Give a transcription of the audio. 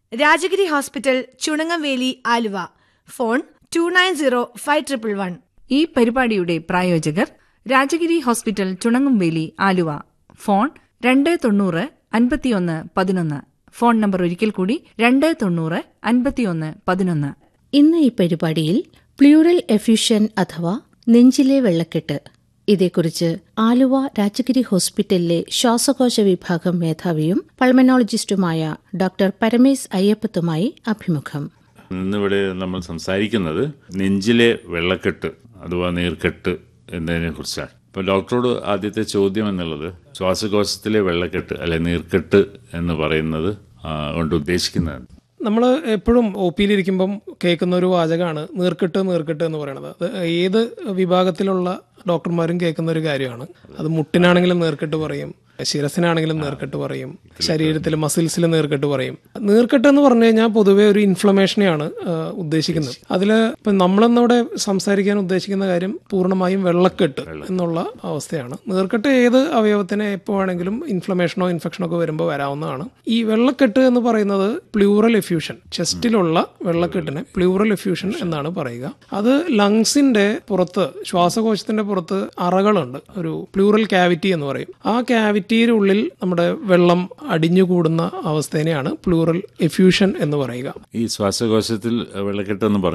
Rajagiri hospital Chunangamvely Aluva phone two nine zero five triple one ഈ പരിപാടിയുടെ പ്രായോജകർ രാജഗിരി ഹോസ്പിറ്റൽ ചുണങ്ങുംവേലി ആലുവ ഫോൺ രണ്ട് തൊണ്ണൂറ് അൻപത്തിയൊന്ന് പതിനൊന്ന് ഫോൺ നമ്പർ ഒരിക്കൽ കൂടി രണ്ട് തൊണ്ണൂറ് അൻപത്തിയൊന്ന് പതിനൊന്ന് ഇന്ന് ഈ പരിപാടിയിൽ പ്ലൂറൽ എഫ്യൂഷൻ അഥവാ നെഞ്ചിലെ വെള്ളക്കെട്ട് ഇതേക്കുറിച്ച് ആലുവ രാജഗിരി ഹോസ്പിറ്റലിലെ ശ്വാസകോശ വിഭാഗം മേധാവിയും പൾമനോളജിസ്റ്റുമായ ഡോക്ടർ പരമേശ് അയ്യപ്പത്തുമായി അഭിമുഖം ഇന്നിവിടെ നമ്മൾ സംസാരിക്കുന്നത് നെഞ്ചിലെ വെള്ളക്കെട്ട് അഥവാ നീർക്കെട്ട് എന്നതിനെ കുറിച്ചാണ് ഇപ്പൊ ഡോക്ടറോട് ആദ്യത്തെ ചോദ്യം എന്നുള്ളത് ശ്വാസകോശത്തിലെ വെള്ളക്കെട്ട് അല്ലെ നീർക്കെട്ട് എന്ന് പറയുന്നത് ആ, കൊണ്ട് ഉദ്ദേശിക്കുന്നത് നമ്മൾ എപ്പോഴും ഒ പിയിലിരിക്കുമ്പം കേൾക്കുന്ന ഒരു വാചകമാണ് നീർക്കെട്ട് നീർക്കെട്ട് എന്ന് പറയുന്നത് അത് ഏത് വിഭാഗത്തിലുള്ള ഡോക്ടർമാരും കേൾക്കുന്ന ഒരു കാര്യമാണ് അത് മുട്ടിനാണെങ്കിലും നീർക്കെട്ട് പറയും ശിരസിനാണെങ്കിലും നീർക്കെട്ട് പറയും ശരീരത്തിൽ മസിൽസിൽ നീർക്കെട്ട് പറയും നീർക്കെട്ട് എന്ന് പറഞ്ഞു കഴിഞ്ഞാൽ പൊതുവെ ഒരു ഇൻഫ്ലമേഷനെയാണ് ആ, ഉദ്ദേശിക്കുന്നത് അതിൽ ഇപ്പം നമ്മളിന്നിവിടെ സംസാരിക്കാൻ ഉദ്ദേശിക്കുന്ന കാര്യം പൂർണ്ണമായും വെള്ളക്കെട്ട് എന്നുള്ള അവസ്ഥയാണ് നീർക്കെട്ട് ഏത് അവയവത്തിന് എപ്പോൾ വേണമെങ്കിലും ഇൻഫ്ലമേഷനോ ഇൻഫെക്ഷനോ ഒക്കെ വരുമ്പോൾ വരാവുന്നതാണ് ഈ വെള്ളക്കെട്ട് എന്ന് പറയുന്നത് പ്ലൂറൽ എഫ്യൂഷൻ ചെസ്റ്റിലുള്ള വെള്ളക്കെട്ടിനെ പ്ലൂറൽ എഫ്യൂഷൻ എന്നാണ് പറയുക അത് ലങ്സിന്റെ പുറത്ത് ശ്വാസകോശത്തിന്റെ പുറത്ത് അറകളുണ്ട് ഒരു പ്ലൂറൽ ക്യാവിറ്റി എന്ന് പറയും ആ ക്യാവിറ്റിയുടെ ഉള്ളിൽ നമ്മുടെ വെള്ളം അടിഞ്ഞുകൂടുന്ന അവസ്ഥേനെയാണ് പ്ലൂറൽ എഫ്യൂഷൻ എന്ന് പറയുക ഈ ശ്വാസകോശത്തിൽ വെള്ളക്കെട്ട് എന്ന്